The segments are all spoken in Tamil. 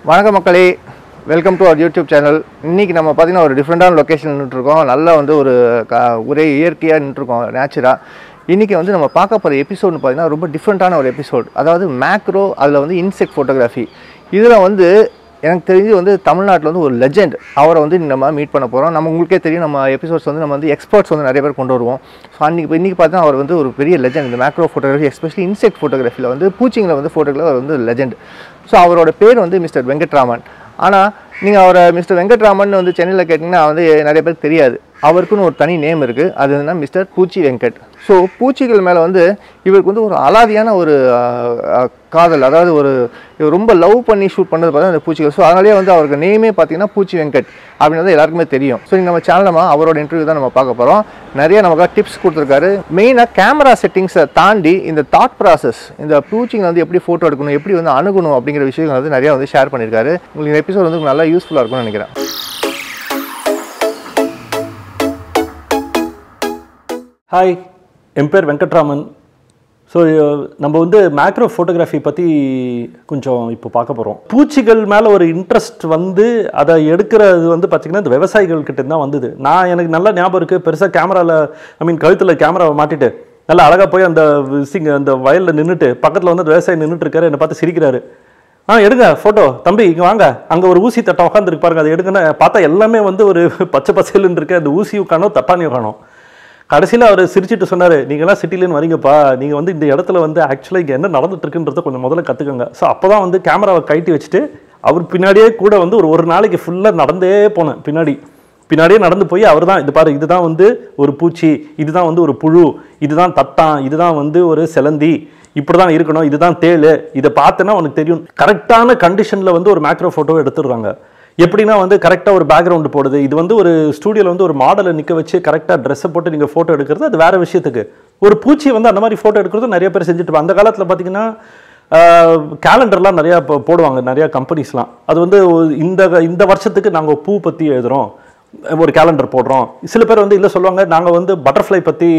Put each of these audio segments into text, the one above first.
வணக்கம் மக்களே welcome to our YouTube channel இன்றைக்கி நம்ம பார்த்தீங்கன்னா ஒரு டிஃப்ரெண்ட்டான லொக்கேஷன் நின்றுருக்கோம் நல்லா வந்து ஒரு க ஒரே இயற்கையாக நின்றுருக்கோம் நேச்சுராக இன்றைக்கி வந்து நம்ம பார்க்க போகிற எபிசோட்னு பார்த்தீங்கன்னா ரொம்ப டிஃப்ரெண்ட்டான ஒரு எபிசோட் அதாவது மேக்ரோ அதில் வந்து இன்செக்ட் ஃபோட்டோகிராஃபி இதில் வந்து எனக்கு தெரிஞ்சு வந்து தமிழ்நாட்டில் வந்து ஒரு லெஜெண்ட் அவரை வந்து நம்ம மீட் பண்ண போகிறோம் நம்ம உங்களுக்கே தெரியும் நம்ம எபிசோட்ஸ் வந்து நம்ம வந்து எக்ஸ்பர்ட்ஸ் வந்து நிறைய பேர் கொண்டு வருவோம் ஸோ அன்றைக்கி இன்றைக்கி பார்த்தா அவர் வந்து ஒரு பெரிய லெஜெண்ட் இந்த மேக்ரோ ஃபோட்டோகிராஃபி எஸ்பெஷலி இன்செக்ட் ஃபோட்டோகிராஃபியில் வந்து பூச்சிங்களை வந்து ஃபோட்டோகிராஃபி அவர் வந்து லெஜெண்ட் ஸோ அவரோட பேர் வந்து மிஸ்டர் வெங்கட்ராமன் ஆனால் நீங்கள் அவரை மிஸ்டர் வெங்கட்ராமன் வந்து சென்னையில் கேட்டிங்கன்னா வந்து நிறைய பேருக்கு தெரியாது அவருக்குன்னு ஒரு தனி நேம் இருக்குது அது என்ன மிஸ்டர் பூச்சி வெங்கட் ஸோ பூச்சிகள் மேலே வந்து இவருக்கு வந்து ஒரு அலாதியான ஒரு ஆஹ், ஆஹ், காதல் அதாவது ஒரு இவர் ரொம்ப லவ் பண்ணி ஷூட் பண்ணது பார்த்தா அந்த பூச்சிகள் ஸோ அதனாலேயே வந்து அவருக்கு நேமே பார்த்தீங்கன்னா பூச்சி வெங்கட் அப்படின்றது எல்லாருக்குமே தெரியும் ஸோ நம்ம சேனல் நம்ம அவரோட இன்டர்வியூ தான் நம்ம பார்க்க போகிறோம் நிறைய நமக்கு டிப்ஸ் கொடுத்துருக்காரு மெயினாக கேமரா செட்டிங்ஸை தாண்டி இந்த தாட் ப்ராசஸ் இந்த பூச்சிங்களை வந்து எப்படி ஃபோட்டோ எடுக்கணும் எப்படி வந்து அணுகணும் அப்படிங்கிற விஷயங்கள் வந்து நிறைய வந்து ஷேர் பண்ணியிருக்காரு உங்களுக்கு இந்த எபிசோட் வந்து நல்லா யூஸ்ஃபுல்லாக இருக்கும்னு நினைக்கிறேன் ஹாய் என் பேர் வெங்கட்ராமன் ஸோ நம்ம வந்து மேக்ரோ ஃபோட்டோகிராஃபி பற்றி கொஞ்சம் இப்போ பார்க்க போகிறோம் பூச்சிகள் மேலே ஒரு இன்ட்ரெஸ்ட் வந்து அதை எடுக்கிறது வந்து பார்த்திங்கன்னா இந்த விவசாயிகள் கிட்ட தான் வந்தது நான் எனக்கு நல்ல ஞாபகம் இருக்குது பெருசாக கேமராவில் ஐ மீன் கழுத்தில் கேமராவை மாட்டிட்டு நல்லா அழகாக போய் அந்த சிங்க அந்த வயலில் நின்றுட்டு பக்கத்தில் வந்து அந்த விவசாயி நின்றுட்டு இருக்காரு என்னை பார்த்து சிரிக்கிறாரு ஆ எடுங்க ஃபோட்டோ தம்பி இங்கே வாங்க அங்கே ஒரு ஊசி தட்டை உட்காந்துருக்கு பாருங்க அதை எடுங்கன்னு பார்த்தா எல்லாமே வந்து ஒரு பச்சை பசேலுன்னு இருக்கு அந்த ஊசியும் காணும் தட்டானியும் காணும் கடைசியில் அவர் சிரிச்சிட்டு சொன்னார் நீங்களாம் சிட்டிலேன்னு வரீங்கப்பா நீங்கள் வந்து இந்த இடத்துல வந்து ஆக்சுவலாக இங்கே என்ன நடந்துட்டு இருக்குன்றத கொஞ்சம் முதல்ல கற்றுக்கோங்க ஸோ அப்போ தான் வந்து கேமராவை கழட்டி வச்சுட்டு அவர் பின்னாடியே கூட வந்து ஒரு ஒரு நாளைக்கு ஃபுல்லாக நடந்தே போனேன் பின்னாடி பின்னாடியே நடந்து போய் அவர் தான் இது பாரு இதுதான் வந்து ஒரு பூச்சி இதுதான் வந்து ஒரு புழு இதுதான் தட்டான் இதுதான் வந்து ஒரு செலந்தி இப்படி தான் இருக்கணும் இதுதான் தேள் இதை பார்த்தேன்னா உனக்கு தெரியும் கரெக்டான கண்டிஷனில் வந்து ஒரு மேக்ரோ ஃபோட்டோ எடுத்துடுறாங்க எப்படின்னா வந்து கரெக்டாக ஒரு பேக்ரவுண்டு போடுது இது வந்து ஒரு ஸ்டூடியோவில் வந்து ஒரு மாடலை நிற்க வச்சு கரெக்டாக ட்ரெஸ்ஸை போட்டு நீங்கள் ஃபோட்டோ எடுக்கிறது அது வேறு விஷயத்துக்கு ஒரு பூச்சி வந்து அந்த மாதிரி ஃபோட்டோ எடுக்கிறது நிறைய பேர் செஞ்சுட்டு இருப்பாங்க. அந்த காலத்தில் பார்த்தீங்கன்னா கேலண்டர்லாம் நிறையா இப்போ போடுவாங்க நிறையா கம்பெனிஸ்லாம் அது வந்து ஒரு- இந்த இந்த வருஷத்துக்கு நாங்கள் பூ பற்றி எழுதுகிறோம் ஒரு கேலண்டர் போடுறோம் சில பேர் வந்து இல்லை சொல்லுவாங்க நாங்கள் வந்து பட்டர்ஃப்ளை பற்றி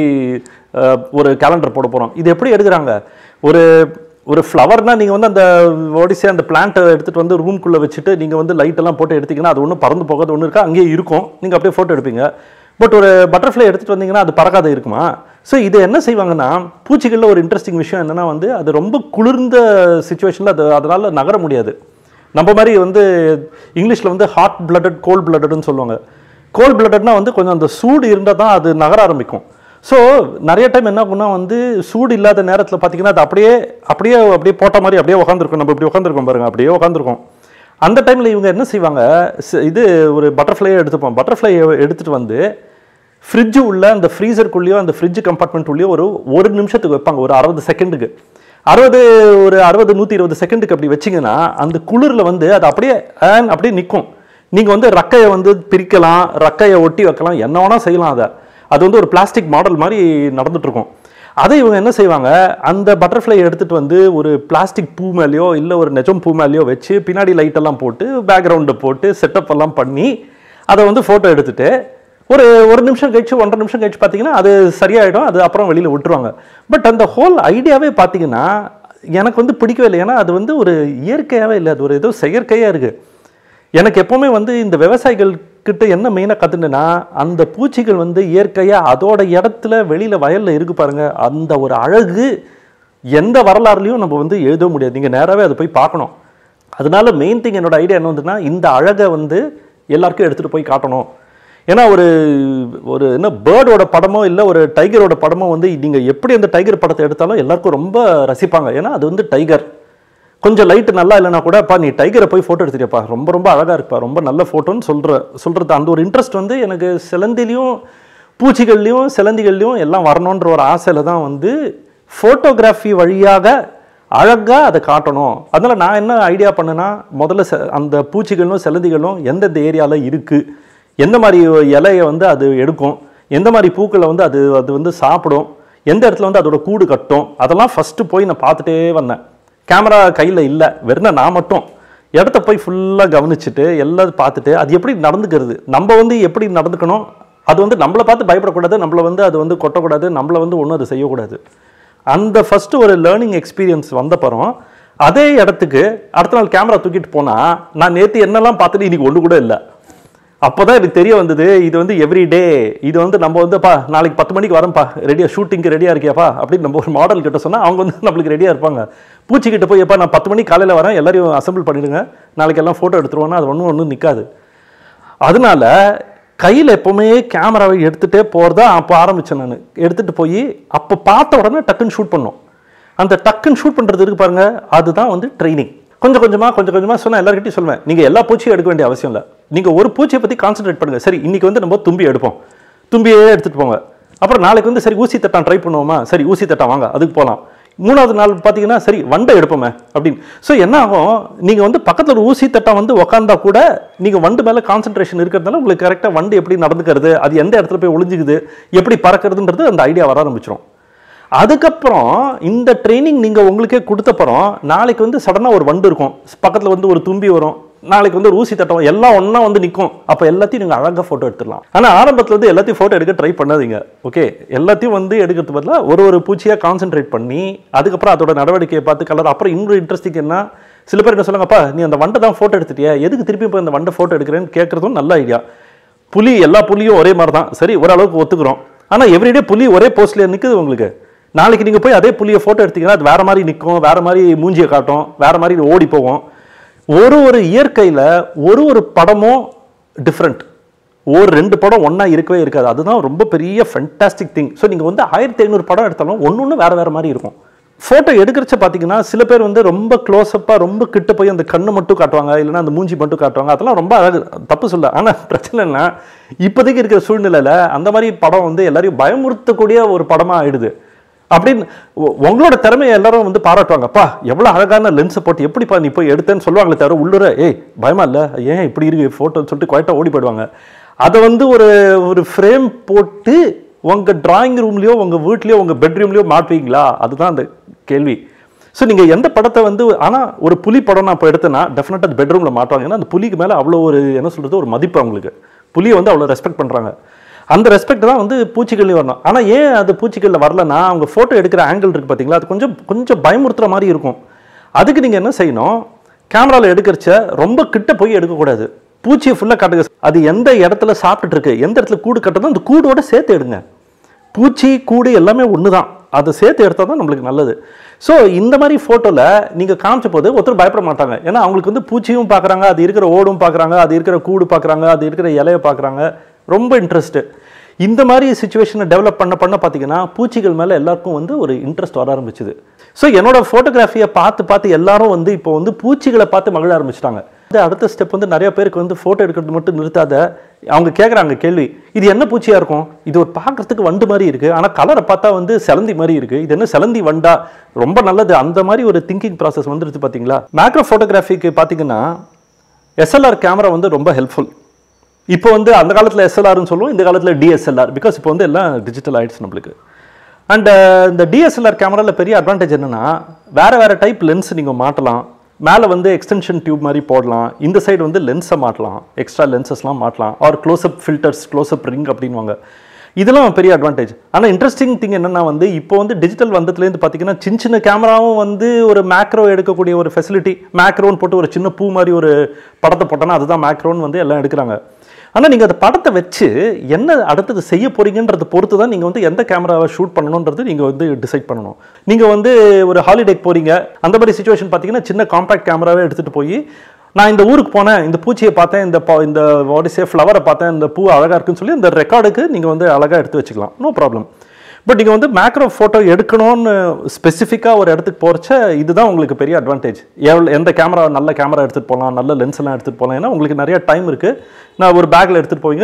ஒரு கேலண்டர் போட போகிறோம் இது எப்படி எடுக்கிறாங்க ஒரு ஒரு ஃப்ளவர்னா நீங்கள் வந்து அந்த ஒடிசே அந்த பிளான்ட்டை எடுத்துகிட்டு வந்து ரூம்குள்ளே வச்சுட்டு நீங்கள் வந்து லைட் எல்லாம் போட்டு எடுத்தீங்கன்னா அது ஒன்றும் பறந்து போகாது ஒன்று இருக்கா அங்கேயே இருக்கும் நீங்கள் அப்படியே ஃபோட்டோ எடுப்பீங்க பட் ஒரு பட்டர்ஃப்ளை எடுத்துகிட்டு வந்தீங்கன்னா அது பறக்காத இருக்குமா ஸோ இது என்ன செய்வாங்கன்னா பூச்சிகளில் ஒரு இன்ட்ரெஸ்டிங் விஷயம் என்னன்னா வந்து அது ரொம்ப குளிர்ந்த சுச்சுவேஷனில் அது அதனால் நகர முடியாது நம்ம மாதிரி வந்து இங்கிலீஷில் வந்து ஹாட் blooded கோல்ட் bloodedனு சொல்லுவாங்க கோல்ட் bloodedனா வந்து கொஞ்சம் அந்த சூடு இருந்தால் தான் அது நகர ஆரம்பிக்கும் ஸோ நிறைய டைம் என்ன ஆகும்னா வந்து சூடு இல்லாத நேரத்தில் பார்த்தீங்கன்னா அது அப்படியே அப்படியே அப்படியே போட்ட மாதிரி அப்படியே உட்காந்துருக்கும் நம்ம இப்படி உட்காந்துருக்கோம் பாருங்க அப்படியே உட்காந்துருக்கோம் அந்த டைமில் இவங்க என்ன செய்வாங்க ஸ்- இது ஒரு பட்டர்ஃப்ளையை எடுத்துப்போம் பட்டர்ஃப்ளையை எடுத்துகிட்டு வந்து ஃப்ரிட்ஜு உள்ள அந்த ஃப்ரீசருக்குள்ளேயோ அந்த ஃப்ரிட்ஜ் கம்பார்ட்மெண்ட் உள்ளேயோ ஒரு ஒரு நிமிஷத்துக்கு வைப்பாங்க ஒரு அறுபது செகண்டுக்கு அறுபது ஒரு அறுபது நூற்றி இருபது செகண்டுக்கு அப்படி வச்சிங்கன்னா அந்த குளிரில் வந்து அது அப்படியே ஆன் அப்படியே நிற்கும் நீங்கள் வந்து ரக்கையை வந்து பிரிக்கலாம் ரக்கையை ஒட்டி வைக்கலாம் என்ன வேணால் செய்யலாம் அதை அது வந்து ஒரு பிளாஸ்டிக் மாடல் மாதிரி நடந்துட்டு இருக்கும் அதை இவங்க என்ன செய்வாங்க அந்த பட்டர்ஃப்ளை எடுத்துட்டு வந்து ஒரு பிளாஸ்டிக் பூ மேலேயோ இல்லை ஒரு நெஜம் பூ மேலேயோ வச்சு பின்னாடி லைட் எல்லாம் போட்டு பேக்ரவுண்டை போட்டு செட்டப் எல்லாம் பண்ணி அதை வந்து ஃபோட்டோ எடுத்துட்டு ஒரு ஒரு நிமிஷம் கழிச்சு ஒன்றரை நிமிஷம் கழிச்சு பார்த்தீங்கன்னா அது சரியாயிடும் அது அப்புறம் வெளியில் விட்டுருவாங்க பட் அந்த ஹோல் ஐடியாவே பார்த்தீங்கன்னா எனக்கு வந்து பிடிக்கவே இல்லை ஏன்னா அது வந்து ஒரு இயற்கையாகவே இல்லை அது ஒரு ஏதோ செயற்கையாக இருக்குது எனக்கு எப்போவுமே வந்து இந்த விவசாயிகள் கிட்ட என்ன மெயினாக கற்றுனா அந்த பூச்சிகள் வந்து இயற்கையாக அதோட இடத்துல வெளியில் வயலில் இருக்கு பாருங்க அந்த ஒரு அழகு எந்த வரலாறுலையும் நம்ம வந்து எழுத முடியாது நீங்கள் நேராகவே அதை போய் பார்க்கணும் அதனால மெயின் திங் என்னோட ஐடியா என்ன வந்துன்னா இந்த அழகை வந்து எல்லாருக்கும் எடுத்துகிட்டு போய் காட்டணும் ஏன்னா ஒரு ஒரு என்ன பேர்டோட படமோ இல்லை ஒரு டைகரோட படமோ வந்து நீங்கள் எப்படி அந்த டைகர் படத்தை எடுத்தாலும் எல்லாருக்கும் ரொம்ப ரசிப்பாங்க ஏன்னா அது வந்து டைகர் கொஞ்சம் லைட் நல்லா இல்லைனா கூட அப்பா நீ டைகரை போய் ஃபோட்டோ எடுத்துட்டியப்பா ரொம்ப ரொம்ப அழகாக இருப்பா ரொம்ப நல்ல ஃபோட்டோன்னு சொல்கிற சொல்கிறது அந்த ஒரு இன்ட்ரெஸ்ட் வந்து எனக்கு சிலந்திலையும் பூச்சிகள்லையும் சிலந்திகள்லையும் எல்லாம் வரணுன்ற ஒரு ஆசையில் தான் வந்து ஃபோட்டோகிராஃபி வழியாக அழகாக அதை காட்டணும் அதனால் நான் என்ன ஐடியா பண்ணேன்னா முதல்ல செ- அந்த பூச்சிகளும் சிலந்திகளும் எந்தெந்த ஏரியாவில் இருக்குது எந்த மாதிரி இலையை வந்து அது எடுக்கும் எந்த மாதிரி பூக்களை வந்து அது அது வந்து சாப்பிடும் எந்த இடத்துல வந்து அதோட கூடு கட்டும் அதெல்லாம் ஃபஸ்ட்டு போய் நான் பார்த்துட்டே வந்தேன் கேமரா கையில் இல்லை வெறும் நான் மட்டும் இடத்த போய் ஃபுல்லாக கவனிச்சுட்டு எல்லாம் பார்த்துட்டு அது எப்படி நடந்துக்கிறது நம்ம வந்து எப்படி நடந்துக்கணும் அது வந்து நம்மளை பார்த்து பயப்படக்கூடாது நம்மளை வந்து அது வந்து கொட்டக்கூடாது நம்மளை வந்து ஒன்றும் அது செய்யக்கூடாது அந்த ஃபஸ்ட்டு ஒரு லேர்னிங் எக்ஸ்பீரியன்ஸ் வந்தப்பறம் அதே இடத்துக்கு அடுத்த நாள் கேமரா தூக்கிட்டு போனா நான் நேத்து என்னெல்லாம் பார்த்துட்டு இன்னைக்கு ஒன்று கூட இல்லை அப்போதான் எனக்கு தெரிய வந்தது இது வந்து எவ்ரி டே இது வந்து நம்ம வந்துப்பா நாளைக்கு பத்து மணிக்கு வரேன்ப்பா ரெடியா ஷூட்டிங்க்கு ரெடியா இருக்கியாப்பா அப்படின்னு நம்ம ஒரு மாடல் கிட்ட சொன்னா அவங்க வந்து நம்மளுக்கு ரெடியா இருப்பாங்க பூச்சி கிட்ட போய் எப்பா நான் பத்து மணிக்கு காலையில வரேன் எல்லாரையும் அசெம்பிள் பண்ணிடுங்க நாளைக்கு எல்லாம் போட்டோ எடுத்துருவோன்னா அது ஒன்றும் ஒன்றும் நிற்காது அதனால கையில் எப்போவுமே கேமராவை எடுத்துகிட்டே போகிறதா அப்போ ஆரம்பித்தேன் நான் எடுத்துகிட்டு போய் அப்போ பார்த்த உடனே டக்குன்னு ஷூட் பண்ணோம் அந்த டக்குன்னு ஷூட் பண்ணுறது இருக்கு பாருங்க அதுதான் வந்து ட்ரைனிங் கொஞ்சம் கொஞ்சமாக கொஞ்சம் கொஞ்சமாக சொன்னால் எல்லாருக்கிட்டையும் சொல்லுவேன் நீங்கள் எல்லா பூச்சியும் எடுக்க வேண்டிய அவசியம் இல்லை நீங்கள் ஒரு பூச்சியை பற்றி கான்சென்ட்ரேட் பண்ணுங்கள் சரி இன்னைக்கு வந்து நம்ம தும்பி எடுப்போம் தும்பியே எடுத்துகிட்டு போங்க அப்புறம் நாளைக்கு வந்து சரி ஊசி தட்டான் ட்ரை பண்ணுவோமா சரி ஊசி தட்டான் வாங்க அதுக்கு போகலாம் மூணாவது நாள் பார்த்தீங்கன்னா சரி வண்டை எடுப்போமே அப்படின்னு ஸோ என்ன ஆகும் நீங்கள் வந்து பக்கத்தில் ஒரு ஊசி தட்டம் வந்து உக்காந்தா கூட நீங்கள் வண்டு மேலே கான்சன்ட்ரேஷன் இருக்கிறதுனால உங்களுக்கு கரெக்டாக வண்டு எப்படி நடந்துக்கிறது அது எந்த இடத்துல போய் ஒளிஞ்சுக்குது எப்படி பறக்கிறதுன்றது அந்த ஐடியா வர ஆரம்பிச்சிடும் அதுக்கப்புறம் இந்த ட்ரைனிங் நீங்கள் உங்களுக்கே கொடுத்தப்பறம் நாளைக்கு வந்து சடனாக ஒரு வண்டு இருக்கும் பக்கத்தில் வந்து ஒரு தும்பி வரும் நாளைக்கு வந்து ஒரு ஊசி தட்டம் எல்லாம் ஒன்றா வந்து நிற்கும் அப்போ எல்லாத்தையும் நீங்கள் அழகாக ஃபோட்டோ எடுத்துடலாம் ஆனால் ஆரம்பத்தில் வந்து எல்லாத்தையும் ஃபோட்டோ எடுக்க ட்ரை பண்ணாதீங்க ஓகே எல்லாத்தையும் வந்து எடுக்கிறது பதிலாக ஒரு ஒரு பூச்சியாக கான்சென்ட்ரேட் பண்ணி அதுக்கப்புறம் அதோட நடவடிக்கையை பார்த்து கலர் அப்புறம் இன்னொரு இன்ட்ரெஸ்டிங் என்ன சில பேர் என்ன சொல்லுங்கப்பா நீ அந்த வண்டை தான் ஃபோட்டோ எடுத்துட்டியா எதுக்கு திருப்பி போய் அந்த வண்டை ஃபோட்டோ எடுக்கிறேன்னு கேட்குறதும் நல்ல ஐடியா புலி எல்லா புலியும் ஒரே மாதிரி தான் சரி ஓரளவுக்கு ஒத்துக்கிறோம் ஆனால் எவ்ரிடே புலி ஒரே போஸ்ட்லேயே நிற்குது உங்களுக்கு நாளைக்கு நீங்கள் போய் அதே புலியை ஃபோட்டோ எடுத்தீங்கன்னா அது வேற மாதிரி நிற்கும் வேற மாதிரி மூஞ்சியை காட்டும் வேற மாதிரி ஓடி போகும் ஒரு ஒரு இயற்கையில் ஒரு ஒரு படமும் டிஃப்ரெண்ட் ஒரு ரெண்டு படம் ஒன்றா இருக்கவே இருக்காது அதுதான் ரொம்ப பெரிய ஃபென்டாஸ்டிக் திங் ஸோ நீங்கள் வந்து ஆயிரத்தி ஐநூறு படம் எடுத்தாலும் ஒன்று ஒன்று வேறு வேறு மாதிரி இருக்கும் ஃபோட்டோ எடுக்கிறச்ச பார்த்தீங்கன்னா சில பேர் வந்து ரொம்ப க்ளோஸ்அப்பாக ரொம்ப கிட்ட போய் அந்த கண்ணு மட்டும் காட்டுவாங்க இல்லைன்னா அந்த மூஞ்சி மட்டும் காட்டுவாங்க அதெல்லாம் ரொம்ப அழகு தப்பு சொல்ல ஆனால் பிரச்சனை என்ன இப்போதைக்கு இருக்கிற சூழ்நிலையில் அந்த மாதிரி படம் வந்து எல்லாரையும் பயமுறுத்தக்கூடிய ஒரு படமாக ஆயிடுது அப்படின்னு உ- உங்களோட திறமையை எல்லாரும் வந்து பாராட்டுவாங்கப்பா எவ்வளோ அழகான லென்ஸை போட்டு எப்படிப்பா நீ போய் எடுத்தேன்னு சொல்லுவாங்களே தவிர உள்ளுர ஏய் பயமா இல்லை ஏன் இப்படி இருக்கு ஃபோட்டோன்னு சொல்லிட்டு குவாய்ட்டாக ஓடி போயிடுவாங்க அதை வந்து ஒரு ஒரு ஃப்ரேம் போட்டு உங்கள் டிராயிங் ரூம்லேயோ உங்கள் வீட்லேயோ உங்கள் பெட்ரூம்லேயோ மாட்டுவீங்களா அதுதான் அந்த கேள்வி ஸோ நீங்கள் எந்த படத்தை வந்து ஆனால் ஒரு புலி படம் நான் இப்போ எடுத்தேன்னா டெஃபினட்டாக அது பெட்ரூமில் மாட்டுவாங்க ஏன்னா அந்த புலிக்கு மேலே அவ்வளோ ஒரு என்ன சொல்கிறது ஒரு மதிப்பு அவங்களுக்கு புலியை வந்து அவ்வளோ ரெஸ்பெக்ட் பண்ணுறாங்க அந்த ரெஸ்பெக்ட் தான் வந்து பூச்சிகள்லையும் வரணும் ஆனால் ஏன் அது பூச்சிகளில் வரலன்னா அவங்க ஃபோட்டோ எடுக்கிற ஆங்கிள் இருக்குது பார்த்தீங்களா அது கொஞ்சம் கொஞ்சம் பயமுறுத்துற மாதிரி இருக்கும் அதுக்கு நீங்கள் என்ன செய்யணும் கேமராவில் எடுக்கிறச்ச ரொம்ப கிட்ட போய் எடுக்கக்கூடாது பூச்சியை ஃபுல்லாக காட்டுங்க அது எந்த இடத்துல சாப்பிட்டுட்டு இருக்கு எந்த இடத்துல கூடு கட்டுதோ அந்த கூடோட சேர்த்து எடுங்க பூச்சி கூடு எல்லாமே ஒன்று தான் அதை சேர்த்து எடுத்தால் தான் நம்மளுக்கு நல்லது ஸோ இந்த மாதிரி ஃபோட்டோவில் நீங்கள் காமிச்ச போது ஒருத்தர் பயப்பட மாட்டாங்க ஏன்னா அவங்களுக்கு வந்து பூச்சியும் பார்க்குறாங்க அது இருக்கிற ஓடும் பார்க்குறாங்க அது இருக்கிற கூடு பார்க்குறாங்க அது இருக்கிற இலையை பார்க்குறாங்க ரொம்ப இன்ட்ரெஸ்ட்டு இந்த மாதிரி சுச்சுவேஷனை டெவலப் பண்ண பண்ண பார்த்தீங்கன்னா பூச்சிகள் மேலே எல்லாருக்கும் வந்து ஒரு இன்ட்ரெஸ்ட் வர ஆரம்பிச்சுது ஸோ என்னோட ஃபோட்டோகிராஃபியை பார்த்து பார்த்து எல்லாரும் வந்து இப்போ வந்து பூச்சிகளை பார்த்து மகிழ ஆரம்பிச்சிட்டாங்க இந்த அடுத்த ஸ்டெப் வந்து நிறைய பேருக்கு வந்து ஃபோட்டோ எடுக்கிறது மட்டும் நிறுத்தாத அவங்க கேட்குறாங்க கேள்வி இது என்ன பூச்சியா இருக்கும் இது ஒரு பார்க்கறதுக்கு வண்டு மாதிரி இருக்கு ஆனால் கலரை பார்த்தா வந்து செலந்தி மாதிரி இருக்கு இது என்ன செலந்தி வண்டா ரொம்ப நல்லது அந்த மாதிரி ஒரு திங்கிங் ப்ராசஸ் வந்துருச்சு பார்த்தீங்களா மேக்ரோ ஃபோட்டோகிராஃபிக்கு பார்த்தீங்கன்னா எஸ்எல்ஆர் கேமரா வந்து ரொம்ப ஹெல்ப்ஃபுல் இப்போ வந்து அந்த காலத்தில் எஸ்எல்ஆர்னு சொல்லுவோம் இந்த காலத்தில் டிஎஸ்எல்ஆர் பிகாஸ் இப்போ வந்து எல்லாம் டிஜிட்டல் ஆயிடுச்சு நம்மளுக்கு அண்ட் இந்த டிஎஸ்எல்ஆர் கேமராவில் பெரிய அட்வான்டேஜ் என்னன்னா வேற வேற டைப் லென்ஸ் நீங்கள் மாட்டலாம் மேலே வந்து எக்ஸ்டென்ஷன் டியூப் மாதிரி போடலாம் இந்த சைடு வந்து லென்ஸை மாட்டலாம் எக்ஸ்ட்ரா லென்சஸ்லாம் மாட்டலாம் or close up filters close up ring அப்படின்வாங்க இதெல்லாம் பெரிய அட்வான்டேஜ் ஆனால் இன்ட்ரெஸ்டிங் திங் என்னன்னா வந்து இப்போ வந்து டிஜிட்டல் வந்ததுலேருந்து பார்த்தீங்கன்னா சின்ன சின்ன கேமராவும் வந்து ஒரு மேக்ரோ எடுக்கக்கூடிய ஒரு ஃபெசிலிட்டி மேக்ரோன்னு போட்டு ஒரு சின்ன பூ மாதிரி ஒரு படத்தை போட்டோன்னா அதுதான் மேக்ரோன்னு வந்து எல்லாம் எடுக்கிறாங்க ஆனால் நீங்கள் அந்த படத்தை வச்சு என்ன அடுத்தது செய்ய போறீங்கன்றத பொறுத்து தான் நீங்கள் வந்து எந்த கேமராவை ஷூட் பண்ணணுன்றது நீங்கள் வந்து டிசைட் பண்ணணும் நீங்கள் வந்து ஒரு ஹாலிடேக்கு போறீங்க அந்த மாதிரி சுச்சுவேஷன் பார்த்தீங்கன்னா சின்ன காம்பேக்ட் கேமராவே எடுத்துகிட்டு போய் நான் இந்த ஊருக்கு போனேன் இந்த பூச்சியை பார்த்தேன் இந்த ப- இந்த வாடிசே ஃப்ளவரை பார்த்தேன் இந்த பூ அழகாக இருக்குன்னு சொல்லி இந்த ரெக்கார்டுக்கு நீங்கள் வந்து அழகாக எடுத்து வச்சுக்கலாம் நோ ப்ராப்ளம் பட் நீங்கள் வந்து மேக்ரோ ஃபோட்டோ எடுக்கணும்னு ஸ்பெசிஃபிக்காக ஒரு இடத்துக்கு போகிறச்ச இதுதான் உங்களுக்கு பெரிய அட்வான்டேஜ் எவ்வளோ எந்த கேமரா நல்ல கேமரா எடுத்துகிட்டு போகலாம் நல்ல லென்ஸ் எல்லாம் எடுத்துகிட்டு போகலாம் ஏன்னா உங்களுக்கு நிறைய டைம் இருக்குது நான் ஒரு பேக்கில் எடுத்துகிட்டு போவீங்க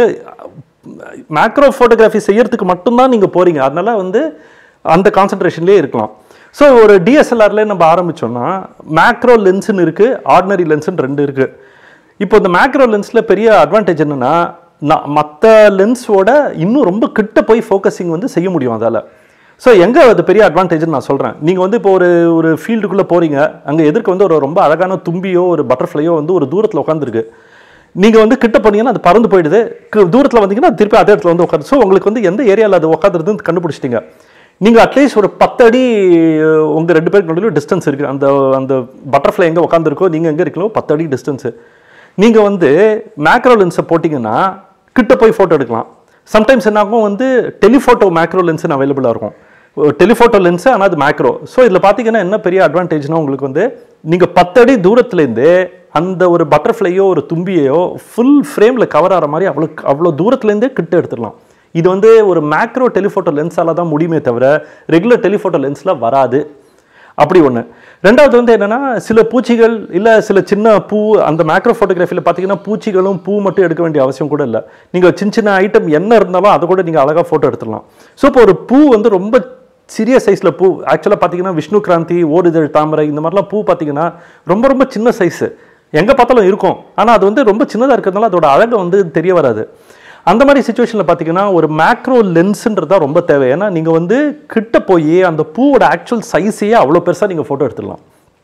மேக்ரோ ஃபோட்டோகிராஃபி செய்யறதுக்கு மட்டும்தான் நீங்கள் போகிறீங்க அதனால வந்து அந்த கான்சன்ட்ரேஷன்லேயே இருக்கலாம் ஸோ ஒரு டிஎஸ்எல்ஆர்லேயே நம்ம ஆரம்பிச்சோம்னா மேக்ரோ லென்ஸ்னு இருக்குது ஆர்டினரி லென்ஸ்னு ரெண்டு இருக்குது இப்போ இந்த மேக்ரோ லென்ஸில் பெரிய அட்வான்டேஜ் என்னன்னா நான் மற்ற லென்ஸோட இன்னும் ரொம்ப கிட்ட போய் ஃபோக்கஸிங் வந்து செய்ய முடியும் அதால் ஸோ எங்கே அது பெரிய அட்வான்டேஜ்னு நான் சொல்கிறேன் நீங்கள் வந்து இப்போ ஒரு ஒரு ஃபீல்டுக்குள்ளே போகிறீங்க அங்கே எதிர்க்க வந்து ஒரு ரொம்ப அழகான தும்பியோ ஒரு பட்டர்ஃப்ளையோ வந்து ஒரு தூரத்தில் உட்காந்துருக்கு நீங்கள் வந்து கிட்ட போனீங்கன்னா அது பறந்து போயிடுது தூரத்தில் வந்தீங்கன்னா அது திருப்பி அதே இடத்துல வந்து உட்காந்து ஸோ உங்களுக்கு வந்து எந்த ஏரியாவில் அது உட்காந்துருதுன்னு கண்டுபிடிச்சிட்டீங்க நீங்கள் அட்லீஸ்ட் ஒரு பத்து அடி உங்கள் ரெண்டு பேருக்கு நடுவில் டிஸ்டன்ஸ் இருக்குது அந்த அந்த பட்டர்ஃப்ளை எங்கே உட்காந்துருக்கோ நீங்கள் எங்கே இருக்கீங்களோ பத்து அடி டிஸ்டன்ஸு நீங்கள் வந்து மேக்ரோ லென்ஸை போட்டிங்கன்னா கிட்ட போய் ஃபோட்டோ எடுக்கலாம் சம்டைம்ஸ் என்ன ஆகும் வந்து டெலிஃபோட்டோ மேக்ரோ லென்ஸ்னு அவைலபிளாக இருக்கும் டெலிஃபோட்டோ லென்ஸு ஆனால் அது மேக்ரோ ஸோ இதில் பார்த்தீங்கன்னா என்ன பெரிய அட்வான்டேஜ்னா உங்களுக்கு வந்து நீங்கள் பத்தடி தூரத்துலேருந்து அந்த ஒரு பட்டர்ஃப்ளையோ ஒரு தும்பியையோ ஃபுல் ஃப்ரேமில் கவர் ஆகிற மாதிரி அவ்வளோ அவ்வளோ தூரத்துலேருந்தே கிட்ட எடுத்துடலாம் இது வந்து ஒரு மேக்ரோ டெலிஃபோட்டோ லென்ஸால தான் முடியுமே தவிர ரெகுலர் டெலிஃபோட்டோ லென்ஸில் வராது அப்படி ஒன்று ரெண்டாவது வந்து என்னன்னா சில பூச்சிகள் இல்லை சில சின்ன பூ அந்த மேக்ரோ ஃபோட்டோகிராஃபியில் பார்த்தீங்கன்னா பூச்சிகளும் பூ மட்டும் எடுக்க வேண்டிய அவசியம் கூட இல்லை நீங்கள் சின்ன சின்ன ஐட்டம் என்ன இருந்தாலும் அதை கூட நீங்கள் அழகாக ஃபோட்டோ எடுத்துடலாம் ஸோ இப்போ ஒரு பூ வந்து ரொம்ப சிறிய சைஸில் பூ ஆக்சுவலாக பார்த்தீங்கன்னா விஷ்ணு கிராந்தி ஓரிதழ் தாமரை இந்த மாதிரிலாம் பூ பார்த்தீங்கன்னா ரொம்ப ரொம்ப சின்ன சைஸு எங்கே பார்த்தாலும் இருக்கும் ஆனால் அது வந்து ரொம்ப சின்னதாக இருக்கிறதுனால அதோட அழகை வந்து தெரிய வராது அந்த மாதிரி சுச்சுவேஷனில் பார்த்தீங்கன்னா ஒரு மேக்ரோ லென்ஸுன்றது தான் ரொம்ப தேவை ஏன்னா நீங்கள் வந்து கிட்ட போய் அந்த பூவோட ஆக்சுவல் சைஸையே அவ்வளோ பெருசாக நீங்கள் ஃபோட்டோ எடுத்துடலாம்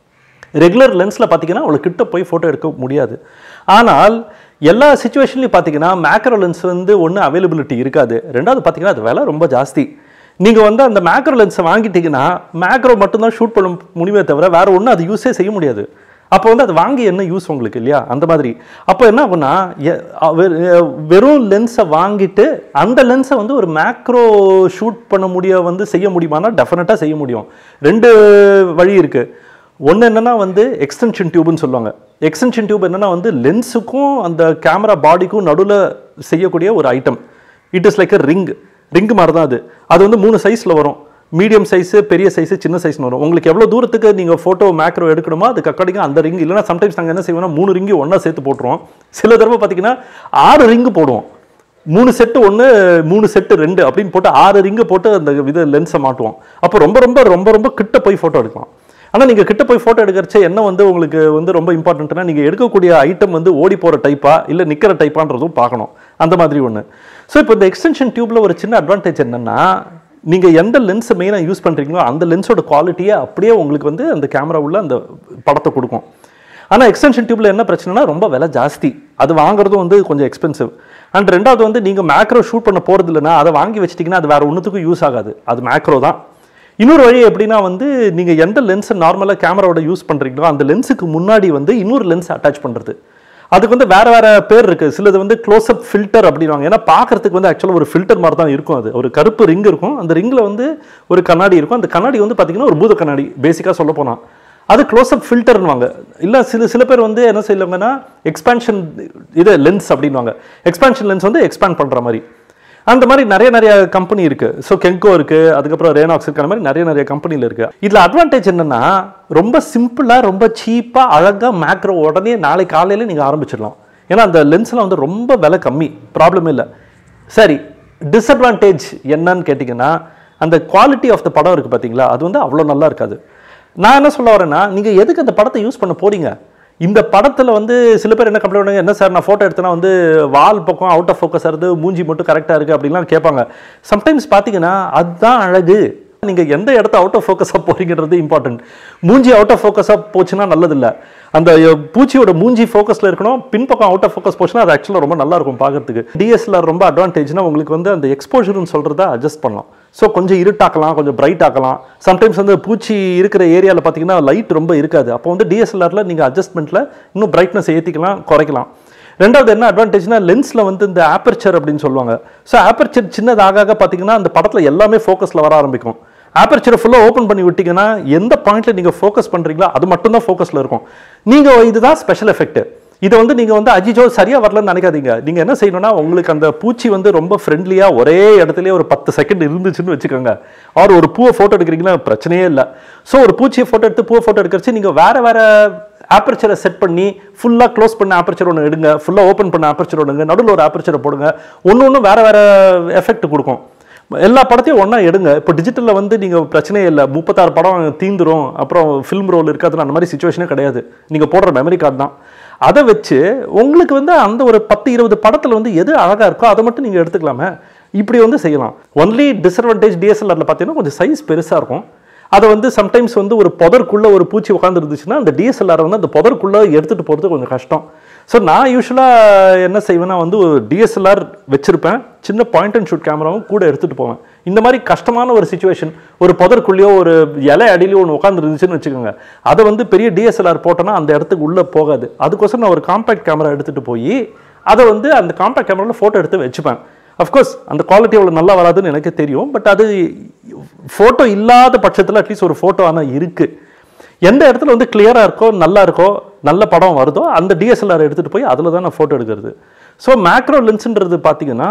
ரெகுலர் லென்ஸில் பார்த்தீங்கன்னா அவ்வளோ கிட்ட போய் ஃபோட்டோ எடுக்க முடியாது ஆனால் எல்லா சுச்சுவேஷன்லையும் பார்த்தீங்கன்னா மேக்ரோ லென்ஸ் வந்து ஒன்று அவைலபிலிட்டி இருக்காது ரெண்டாவது பார்த்தீங்கன்னா அது விலை ரொம்ப ஜாஸ்தி நீங்கள் வந்து அந்த மேக்ரோ லென்ஸை வாங்கிட்டீங்கன்னா மேக்ரோ மட்டும்தான் ஷூட் பண்ண முடியுமே தவிர வேற ஒன்றும் அது யூஸே செய்ய முடியாது அப்போ வந்து அது வாங்கி என்ன யூஸ் உங்களுக்கு இல்லையா அந்த மாதிரி அப்போ என்ன ஆகும்னா எ- அ- வெ- எ- வெறும் லென்ஸை வாங்கிட்டு அந்த லென்ஸை வந்து ஒரு மேக்ரோ ஷூட் பண்ண முடிய வந்து செய்ய முடியுமானா டெஃபினட்டாக செய்ய முடியும் ரெண்டு வழி இருக்குது ஒன்று என்னன்னா வந்து எக்ஸ்டென்ஷன் டியூப்னு சொல்லுவாங்க எக்ஸ்டென்ஷன் டியூப் என்னன்னா வந்து லென்ஸுக்கும் அந்த கேமரா பாடிக்கும் நடுவில் செய்யக்கூடிய ஒரு item it is like a ring ring மாதிரி தான் அது அது வந்து மூணு சைஸில் வரும் மீடியம் சைஸு பெரிய சைஸு சின்ன சைஸ்னு வரும் உங்களுக்கு எவ்வளோ தூரத்துக்கு நீங்கள் ஃபோட்டோ மேக்ரோ எடுக்கணுமோ அதுக்கு அக்காடிங்க அந்த ரிங் இல்லைன்னா சம்டைம்ஸ் நாங்கள் என்ன செய்வோம்னா மூணு ரிங்கு ஒன்றா சேர்த்து போட்டுருவோம் சில தடவை பார்த்தீங்கன்னா ஆறு ரிங்கு போடுவோம் மூணு செட்டு ஒன்று மூணு செட்டு ரெண்டு அப்படின்னு போட்டு ஆறு ரிங்கு போட்டு அந்த இது லென்ஸை மாட்டுவோம் அப்போ ரொம்ப ரொம்ப ரொம்ப ரொம்ப கிட்ட போய் ஃபோட்டோ எடுக்கலாம் ஆனால் நீங்கள் கிட்ட போய் ஃபோட்டோ எடுக்கிறச்ச என்ன வந்து உங்களுக்கு வந்து ரொம்ப இம்பார்ட்டன்ட்னா நீங்கள் எடுக்கக்கூடிய ஐட்டம் வந்து ஓடி போகிற டைப்பா இல்லை நிற்கிற டைப்பான்றதும் பார்க்கணும் அந்த மாதிரி ஒன்று ஸோ இப்போ இந்த எக்ஸ்டென்ஷன் டியூப்பில் ஒரு சின்ன அட்வான்டேஜ் என்னென்னா நீங்கள் எந்த லென்ஸை மெயினாக யூஸ் பண்ணுறீங்களோ அந்த லென்ஸோட குவாலிட்டியை அப்படியே உங்களுக்கு வந்து அந்த கேமரா உள்ள அந்த படத்தை கொடுக்கும் ஆனால் எக்ஸ்டென்ஷன் டியூப்ல என்ன பிரச்சனைனா ரொம்ப விலை ஜாஸ்தி அது வாங்குறதும் வந்து கொஞ்சம் எக்ஸ்பென்சிவ் அண்ட் ரெண்டாவது வந்து நீங்கள் மேக்ரோ ஷூட் பண்ண போகிறது இல்லைன்னா அதை வாங்கி வச்சிட்டிங்கன்னா அது வேறு ஒன்றுத்துக்கும் யூஸ் ஆகாது அது மேக்ரோ தான் இன்னொரு வழி எப்படின்னா வந்து நீங்கள் எந்த லென்ஸை நார்மலாக கேமராவோட யூஸ் பண்ணுறீங்களோ அந்த லென்ஸுக்கு முன்னாடி வந்து இன்னொரு லென்ஸ் அட்டாச் பண்ணுறது அதுக்கு வந்து வேற வேற பேர் இருக்கு சிலது வந்து க்ளோஸ்அப் ஃபில்டர் அப்படின்வாங்க ஏன்னா பார்க்கறதுக்கு வந்து ஆக்சுவலாக ஒரு ஃபில்டர் மாதிரி தான் இருக்கும் அது ஒரு கருப்பு ரிங் இருக்கும் அந்த ரிங்கில் வந்து ஒரு கண்ணாடி இருக்கும் அந்த கண்ணாடி வந்து பார்த்தீங்கன்னா ஒரு பூத கண்ணாடி பேசிக்காக சொல்ல போனா அது க்ளோஸ்அப் ஃபில்டர்னுவாங்க இல்லை சில சில பேர் வந்து என்ன செய்வாங்கன்னா எக்ஸ்பான்ஷன் இது லென்ஸ் அப்படின்வாங்க எக்ஸ்பான்ஷன் லென்ஸ் வந்து எக்ஸ்பேண்ட் பண்ணுற மாதிரி அந்த மாதிரி நிறைய நிறைய கம்பெனி இருக்கு ஸோ கெங்கோ இருக்கு அதுக்கப்புறம் ரேனாக்ஸ் இருக்கு அந்த மாதிரி நிறைய நிறைய கம்பெனியில் இருக்கு இதுல அட்வான்டேஜ் என்னன்னா ரொம்ப சிம்பிளா ரொம்ப சீப்பா அழகா மேக்ரோ உடனே நாளை காலையில நீங்க ஆரம்பிச்சிடலாம் ஏன்னா அந்த லென்ஸ்லாம் வந்து ரொம்ப விலை கம்மி ப்ராப்ளம் இல்லை சரி டிஸ்அட்வான்டேஜ் என்னன்னு கேட்டிங்கன்னா அந்த குவாலிட்டி ஆஃப் த படம் இருக்கு பார்த்தீங்களா அது வந்து அவ்வளோ நல்லா இருக்காது நான் என்ன சொல்ல வரேன்னா நீங்கள் எதுக்கு அந்த படத்தை யூஸ் பண்ண போறீங்க இந்த படத்தில் வந்து சில பேர் என்ன கம்ப்ளைண்ட் பண்ணுவாங்க என்ன சார் நான் ஃபோட்டோ எடுத்தேன்னா வந்து வால் பக்கம் அவுட் ஆஃப் ஃபோக்கஸ் ஆகுது மூஞ்சி மட்டும் கரெக்டாக இருக்குது அப்படின்லாம் கேட்பாங்க சம்டைம்ஸ் பார்த்தீங்கன்னா அதுதான் அழகு நீங்கள் எந்த இடத்த அவுட் ஆஃப் ஃபோக்கஸாக போறீங்கிறது இம்பார்ட்டன்ட் மூஞ்சி அவுட் ஆஃப் ஃபோக்கஸாக போச்சுன்னா நல்லதில்ல அந்த அஹ், பூச்சியோட மூஞ்சி ஃபோக்கஸில் இருக்கணும் பின்பக்கம் அவுட் ஆஃப் ஃபோக்கஸ் போச்சுன்னா அது ஆக்சுவலாக ரொம்ப நல்லா இருக்கும் பார்க்கறதுக்கு டிஎஸ்எல்ஆர் ரொம்ப அட்வான்டேஜ்னா உங்களுக்கு வந்து அந்த எக்ஸ்போஜர்னு சொல்கிறத அட்ஜஸ்ட் பண்ணலாம் ஸோ கொஞ்சம் இருட்டாக்கலாம் கொஞ்சம் பிரைட் ஆக்கலாம் சம்டைம்ஸ் வந்து பூச்சி இருக்கிற ஏரியாவில் பார்த்தீங்கன்னா லைட் ரொம்ப இருக்காது அப்போ வந்து டிஎஸ்எல்ஆரில் நீங்கள் அட்ஜஸ்ட்மெண்ட்டில் இன்னும் பிரைட்னஸ் ஏற்றிக்கலாம் குறைக்கலாம் ரெண்டாவது என்ன அட்வான்டேஜ்னா லென்ஸில் வந்து இந்த ஆப்பர்ச்சர் அப்படின்னு சொல்லுவாங்க ஸோ ஆப்பர்ச்சர் சின்னதாக ஆக பார்த்தீங்கன்னா அந்த படத்தில் எல்லாமே ஃபோக்கஸில் வர ஆரம்பிக்கும் ஆப்பர்ச்சரை ஃபுல்லாக ஓப்பன் பண்ணி விட்டீங்கன்னா எந்த பாயிண்ட்ல நீங்கள் ஃபோக்கஸ் பண்ணுறீங்களோ அது மட்டும்தான் ஃபோக்கஸில் இருக்கும் நீங்கள் இதுதான் ஸ்பெஷல் எஃபெக்ட் இதை வந்து நீங்கள் வந்து அஜிஜோ சரியாக வரலன்னு நினைக்காதீங்க நீங்கள் என்ன செய்யணும்னா உங்களுக்கு அந்த பூச்சி வந்து ரொம்ப ஃப்ரெண்ட்லியாக ஒரே இடத்துலயே ஒரு பத்து செகண்ட் இருந்துச்சுன்னு வச்சுக்கோங்க ஆர் ஒரு பூவை ஃபோட்டோ எடுக்கிறீங்கன்னா பிரச்சனையே இல்லை ஸோ ஒரு பூச்சியை ஃபோட்டோ எடுத்து பூவை ஃபோட்டோ எடுக்கிறச்சு நீங்கள் வேற வேற ஆப்பர்ச்சரை செட் பண்ணி ஃபுல்லாக க்ளோஸ் பண்ண ஆப்பர்ச்சர் ஒன்று எடுங்க ஃபுல்லாக ஓப்பன் பண்ண ஆப்பர்ச்சர் ஒன்றுங்க நடுவில் ஒரு ஆப்பர்ச்சரை போடுங்க ஒன்று ஒன்று வேற வேற எஃபெக்ட் கொடுக்கும் எல்லா படத்தையும் ஒன்றா எடுங்க இப்போ டிஜிட்டலில் வந்து நீங்கள் பிரச்சனையே இல்லை முப்பத்தாறு படம் தீந்துரும் அப்புறம் ஃபிலிம் ரோல் இருக்காதுன்னு அந்த மாதிரி சுச்சுவேஷனே கிடையாது நீங்கள் போடுற மெமரி கார்டு தான் அதை வச்சு உங்களுக்கு வந்து அந்த ஒரு பத்து இருபது படத்தில் வந்து எது அழகாக இருக்கோ அதை மட்டும் நீங்கள் எடுத்துக்கலாமே இப்படி வந்து செய்யலாம் ஒன்லி டிஸ்அட்வான்டேஜ் டிஎஸ்எல்ஆரில் பார்த்தீங்கன்னா கொஞ்சம் சைஸ் பெருசாக இருக்கும் அதை வந்து சம்டைம்ஸ் வந்து ஒரு புதற்குள்ளே ஒரு பூச்சி உட்காந்துருந்துச்சுன்னா அந்த டிஎஸ்எல்ஆர் வந்து அந்த புதற்குள்ளே எடுத்துகிட்டு போகிறது கொஞ்சம் கஷ்டம் ஸோ நான் யூஸ்வலாக என்ன செய்வேன்னா வந்து ஒரு டிஎஸ்எல்ஆர் வச்சுருப்பேன் சின்ன பாயிண்ட் அண்ட் ஷூட் கேமராவும் கூட எடுத்துகிட்டு போவேன் இந்த மாதிரி கஷ்டமான ஒரு சுச்சுவேஷன் ஒரு புதற்குள்ளேயோ ஒரு இலை அடியிலையோ ஒன்று உட்காந்து இருந்துச்சுன்னு வச்சுக்கோங்க அதை வந்து பெரிய டிஎஸ்எல்ஆர் போட்டோன்னா அந்த இடத்துக்கு உள்ளே போகாது அதுக்கோசரம் நான் ஒரு காம்பேக்ட் கேமரா எடுத்துகிட்டு போய் அதை வந்து அந்த காம்பேக்ட் கேமராவில் ஃபோட்டோ எடுத்து வச்சுப்பேன் அஃப்கோர்ஸ் அந்த குவாலிட்டி அவ்வளோ நல்லா வராதுன்னு எனக்கு தெரியும் பட் அது ஃபோட்டோ இல்லாத பட்சத்தில் அட்லீஸ்ட் ஒரு ஃபோட்டோ ஆனால் இருக்குது எந்த இடத்துல வந்து கிளியராக இருக்கோ நல்லா இருக்கோ நல்ல படம் வருதோ அந்த டிஎஸ்எல்ஆர் எடுத்துகிட்டு போய் அதில் தான் நான் ஃபோட்டோ எடுக்கிறது ஸோ மேக்ரோ லென்ஸுன்றது பார்த்தீங்கன்னா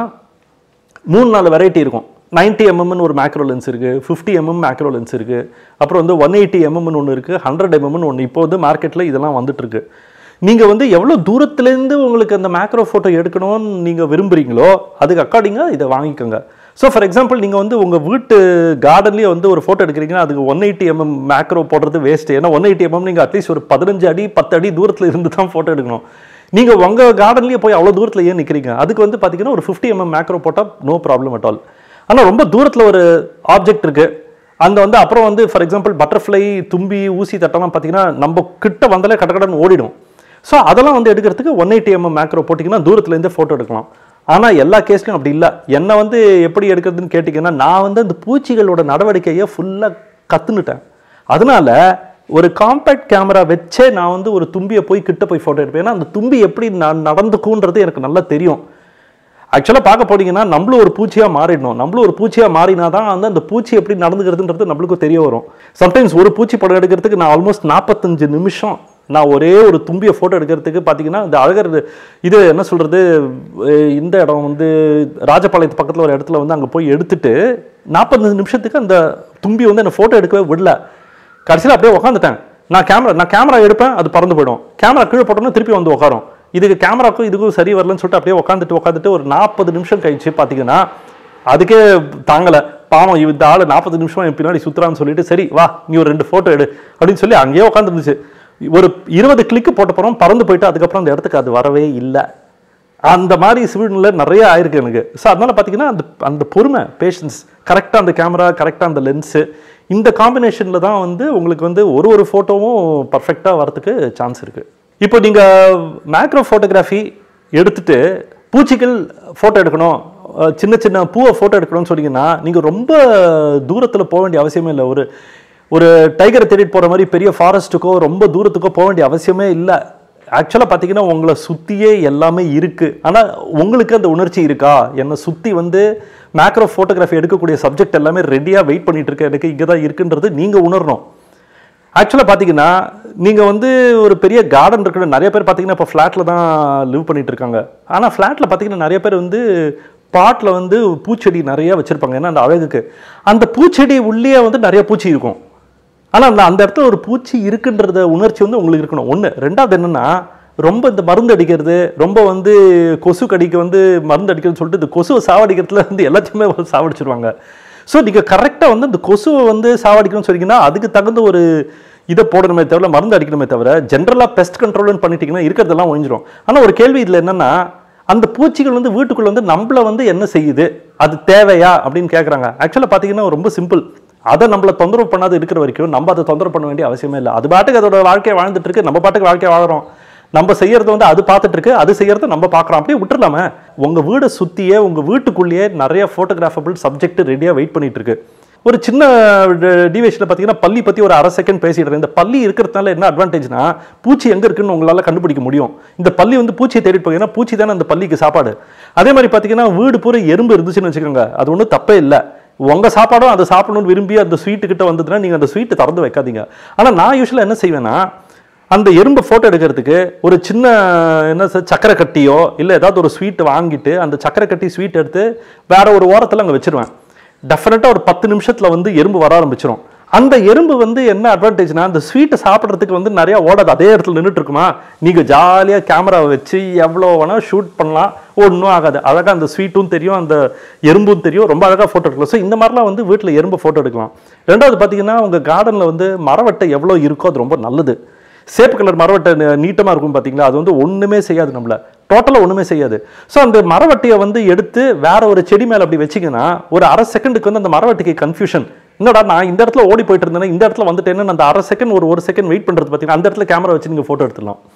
மூணு நாலு வெரைட்டி இருக்கும் 90 எம்எம்னு ஒரு மேக்ரோ லென்ஸ் இருக்குது ஃபிஃப்டி எம்எம் மேக்ரோ லென்ஸ் இருக்குது அப்புறம் வந்து ஒன் எயிட்டி எம்எம்னு ஒன்று இருக்குது ஹண்ட்ரட் எம்எம்னு ஒன்று இப்போ வந்து மார்க்கெட்டில் இதெல்லாம் வந்துட்டு இருக்கு நீங்கள் வந்து எவ்வளோ தூரத்துலேருந்து உங்களுக்கு அந்த மேக்ரோ ஃபோட்டோ எடுக்கணும்னு நீங்கள் விரும்புகிறீங்களோ அதுக்கு அக்கார்டிங்காக இதை வாங்கிக்கோங்க ஸோ ஃபார் எக்ஸாம்பிள் நீங்கள் வந்து உங்கள் வீட்டு கார்டன்லேயே வந்து ஒரு ஃபோட்டோ எடுக்கிறீங்கன்னா அதுக்கு ஒன் எயிட்டி எம்எம் மேக்ரோ போடுறது வேஸ்ட் ஏன்னா ஒன் எயிட்டி எம்எம் நீங்கள் அட்லீஸ்ட் ஒரு பதினஞ்சு அடி பத்து அடி தூரத்தில் இருந்து தான் ஃபோட்டோ எடுக்கணும் நீங்கள் உங்கள் கார்டன்லேயே போய் அவ்வளோ தூரத்தில் ஏன் நிற்கிறீங்க அதுக்கு வந்து பார்த்தீங்கன்னா ஒரு ஃபிஃப்டி எம்எம் மேக்ரோ போட்டால் நோ ப்ராப்ளம் அட் ஆல் ஆனால் ரொம்ப தூரத்தில் ஒரு ஆப்ஜெக்ட் இருக்குது அங்கே வந்து அப்புறம் வந்து ஃபார் எக்ஸாம்பிள் பட்டர்ஃப்ளை தும்பி ஊசி தட்டெல்லாம் பார்த்தீங்கன்னா நம்ம கிட்ட வந்தாலே கடகடன்னு ஓடிடும் ஸோ அதெல்லாம் வந்து எடுக்கிறதுக்கு ஒன் எயிட்டி எம்எம் மேக்ரோ போட்டிங்கன்னா தூரத்துலேருந்தே ஃபோட்டோ எடுக்கலாம் ஆனால் எல்லா கேஸ்லையும் அப்படி இல்லை என்னை வந்து எப்படி எடுக்கிறதுன்னு கேட்டிங்கன்னா நான் வந்து அந்த பூச்சிகளோட நடவடிக்கையை ஃபுல்லாக கற்றுனுட்டேன் அதனால ஒரு காம்பேக்ட் கேமரா வச்சே நான் வந்து ஒரு தும்பியை போய் கிட்ட போய் ஃபோட்டோ எடுப்பேன் ஏன்னா அந்த தும்பி எப்படி நான் நடந்துக்குன்றது எனக்கு நல்லா தெரியும் ஆக்சுவலாக பார்க்க போனீங்கன்னா நம்மளும் ஒரு பூச்சியாக மாறிடணும் நம்மளும் ஒரு பூச்சியாக மாறினா தான் வந்து அந்த பூச்சி எப்படி நடந்துக்கிறதுன்றது நம்மளுக்கும் தெரிய வரும் சம்டைம்ஸ் ஒரு பூச்சி படம் எடுக்கிறதுக்கு நான் ஆல்மோஸ்ட் நாற்பத்தஞ்சு நிமிஷம் நான் ஒரே ஒரு தும்பியை ஃபோட்டோ எடுக்கிறதுக்கு பார்த்தீங்கன்னா இந்த அழகர் இது என்ன சொல்கிறது இந்த இடம் வந்து ராஜபாளையத்து பக்கத்தில் ஒரு இடத்துல வந்து அங்கே போய் எடுத்துட்டு நாற்பத்தஞ்சு நிமிஷத்துக்கு அந்த தும்பி வந்து என்னை ஃபோட்டோ எடுக்கவே விடல கடைசியில் அப்படியே உட்காந்துட்டேன் நான் கேமரா நான் கேமரா எடுப்பேன் அது பறந்து போயிடும் கேமரா கீழே போட்டோம்னா திருப்பி வந்து உட்காரும் இதுக்கு கேமராக்கும் இதுக்கும் சரி வரலன்னு சொல்லிட்டு அப்படியே உட்காந்துட்டு உட்காந்துட்டு ஒரு நாற்பது நிமிஷம் கழிச்சு பார்த்தீங்கன்னா அதுக்கே தாங்கலை பாவம் இவ- இந்த ஆள் நாற்பது நிமிஷம் என் பின்னாடி சுத்துறான்னு சொல்லிட்டு சரி வா நீ ஒரு ரெண்டு ஃபோட்டோ எடு அப்படின்னு சொல்லி அங்கேயே உட்காந்துருந்துச்சு ஒரு இருபது கிளிக்கு போட்ட போகிறோம் பறந்து போயிட்டு அதுக்கப்புறம் அந்த இடத்துக்கு அது வரவே இல்லை அந்த மாதிரி சூழ்நிலை நிறைய ஆயிருக்கு எனக்கு ஸோ அதனால பார்த்தீங்கன்னா அந்த அந்த பொறுமை பேஷன்ஸ் கரெக்டாக அந்த கேமரா கரெக்டாக அந்த லென்ஸு இந்த காம்பினேஷனில் தான் வந்து உங்களுக்கு வந்து ஒரு ஒரு ஃபோட்டோவும் பர்ஃபெக்டாக வரதுக்கு சான்ஸ் இருக்குது இப்போ நீங்கள் மேக்ரோ ஃபோட்டோகிராஃபி எடுத்துட்டு பூச்சிகள் ஃபோட்டோ எடுக்கணும் அஹ் சின்ன சின்ன பூவை ஃபோட்டோ எடுக்கணும்னு சொன்னீங்கன்னா நீங்கள் ரொம்ப தூரத்தில் போக வேண்டிய அவசியமே இல்லை ஒரு ஒரு டைகரை தேடிட்டு போகிற மாதிரி பெரிய ஃபாரஸ்ட்டுக்கோ ரொம்ப தூரத்துக்கோ போக வேண்டிய அவசியமே இல்லை ஆக்சுவலாக பார்த்தீங்கன்னா உங்களை சுற்றியே எல்லாமே இருக்குது ஆனால் உங்களுக்கு அந்த உணர்ச்சி இருக்கா என்னை சுற்றி வந்து மேக்ரோ ஃபோட்டோகிராஃபி எடுக்கக்கூடிய சப்ஜெக்ட் எல்லாமே ரெடியாக வெயிட் பண்ணிட்டு இருக்க எனக்கு இங்கே தான் இருக்குன்றது நீங்கள் உணரணும் ஆக்சுவலாக பார்த்தீங்கன்னா நீங்கள் வந்து ஒரு பெரிய கார்டன் இருக்கிற நிறைய பேர் பார்த்தீங்கன்னா இப்போ ஃப்ளாட்டில் தான் லிவ் பண்ணிட்டு இருக்காங்க ஆனால் ஃப்ளாட்டில் பார்த்தீங்கன்னா நிறைய பேர் வந்து பாட்டில் வந்து பூச்செடி நிறைய வச்சுருப்பாங்க ஏன்னா அந்த அழகுக்கு அந்த பூச்செடி உள்ளே வந்து நிறைய பூச்சி இருக்கும் ஆனால் அந்த அந்த இடத்துல ஒரு பூச்சி இருக்குன்றத உணர்ச்சி வந்து உங்களுக்கு இருக்கணும் ஒன்று ரெண்டாவது என்னன்னா ரொம்ப இந்த மருந்து அடிக்கிறது ரொம்ப வந்து கொசு கடிக்க வந்து மருந்து அடிக்கிறதுன்னு சொல்லிட்டு இந்த கொசுவை சாவடிக்கிறதுல வந்து எல்லாத்தையுமே வந்து சாவடிச்சிருவாங்க ஸோ நீங்கள் கரெக்டாக வந்து இந்த கொசுவை வந்து சாவடிக்கணும்னு சொன்னீங்கன்னா அதுக்கு தகுந்த ஒரு இதை போடணுமே தவிர மருந்து அடிக்கணுமே தவிர ஜென்ரலாக பெஸ்ட் கண்ட்ரோல்னு பண்ணிட்டீங்கன்னா இருக்கிறதெல்லாம் ஒழிஞ்சிரும் ஆனால் ஒரு கேள்வி இதில் என்னன்னா அந்த பூச்சிகள் வந்து வீட்டுக்குள்ள வந்து நம்மள வந்து என்ன செய்யுது அது தேவையா அப்படின்னு கேட்குறாங்க ஆக்சுவலாக பார்த்தீங்கன்னா ரொம்ப சிம்பிள் அதை நம்மள தொந்தரவு பண்ணாத இருக்கிற வரைக்கும் நம்ம அதை தொந்தரவு பண்ண வேண்டிய அவசியமே இல்லை அது பாட்டுக்கு அதோட வாழ்க்கையை வாழ்ந்துட்டு இருக்கு நம்ம பாட்டுக்கு வாழ்க்கையை வாழறோம் நம்ம செய்யறத வந்து அது பார்த்துட்டு இருக்கு அது செய்யறத நம்ம பார்க்குறோம் அப்படியே விட்டுறலாமே உங்க வீடை சுத்தியே உங்க வீட்டுக்குள்ளேயே நிறைய ஃபோட்டோகிராஃபபிள் சப்ஜெக்ட் ரெடியாக வெயிட் பண்ணிட்டு இருக்கு ஒரு சின்ன டிவேஷனில் பார்த்தீங்கன்னா பள்ளி பற்றி ஒரு அரை செகண்ட் பேசிடுறேன் இந்த பள்ளி இருக்கிறதுனால என்ன அட்வான்டேஜ்னா பூச்சி எங்கே இருக்குன்னு உங்களால் கண்டுபிடிக்க முடியும் இந்த பள்ளி வந்து பூச்சியை தேடிட்டு போய் ஏன்னா பூச்சி தானே அந்த பள்ளிக்கு சாப்பாடு அதே மாதிரி பார்த்தீங்கன்னா வீடு பூரா எறும்பு இருந்துச்சுன்னு வச்சுக்கோங்க அது ஒன்றும் தப்பே இல்லை உங்க சாப்பாடும் அதை சாப்பிடணும்னு விரும்பி அந்த ஸ்வீட்டு கிட்ட வந்ததுன்னா நீங்க அந்த ஸ்வீட்டை திறந்து வைக்காதீங்க ஆனா நான் யூஸ்வலாக என்ன செய்வேன்னா அந்த எறும்பை ஃபோட்டோ எடுக்கிறதுக்கு ஒரு சின்ன என்ன சார் சக்கரை கட்டியோ இல்லை ஏதாவது ஒரு ஸ்வீட் வாங்கிட்டு அந்த சக்கரை கட்டி ஸ்வீட் எடுத்து வேற ஒரு ஓரத்தில் அங்கே வச்சிருவேன் டெஃபினட்டாக ஒரு பத்து நிமிஷத்தில் வந்து எறும்பு வர ஆரம்பிச்சிரும் அந்த எறும்பு வந்து என்ன அட்வான்டேஜ்னா அந்த ஸ்வீட்டை சாப்பிட்றதுக்கு வந்து நிறைய ஓடாது அதே இடத்துல நின்றுட்டு இருக்குமா நீங்கள் ஜாலியாக கேமராவை வச்சு எவ்வளோ வேணால் ஷூட் பண்ணலாம் ஒன்றும் ஆகாது அழகாக அந்த ஸ்வீட்டும் தெரியும் அந்த எறும்பும் தெரியும் ரொம்ப அழகாக ஃபோட்டோ எடுக்கலாம் ஸோ இந்த மாதிரிலாம் வந்து வீட்டில் எறும்பு ஃபோட்டோ எடுக்கலாம் ரெண்டாவது பார்த்தீங்கன்னா உங்கள் கார்டனில் வந்து மரவட்டை எவ்வளோ இருக்கோ அது ரொம்ப நல்லது சேப்பு கலர் மரவட்டை நீட்டமாக இருக்கும் பார்த்தீங்களா அது வந்து ஒன்றுமே செய்யாது நம்மள டோட்டலாக ஒன்றுமே செய்யாது ஸோ அந்த மரவட்டையை வந்து எடுத்து வேற ஒரு செடி மேலே அப்படி வச்சிங்கன்னா ஒரு அரை செகண்டுக்கு வந்து அந்த மரவட்டைக்கு கன்ஃபியூஷன் என்னடா நான் இந்த இடத்துல ஓடி போயிட்டு இருந்தேன்னா இந்த இடத்துல வந்துட்டேன்னு அந்த அரை செகண்ட் ஒரு ஒரு செகண்ட் வெயிட் பண்ணுறது பார்த்தீங்கன்னா அந்த இடத்துல கேமரா வச்சு நீங்கள் ஃபோட்டோ எடுத்துடலாம்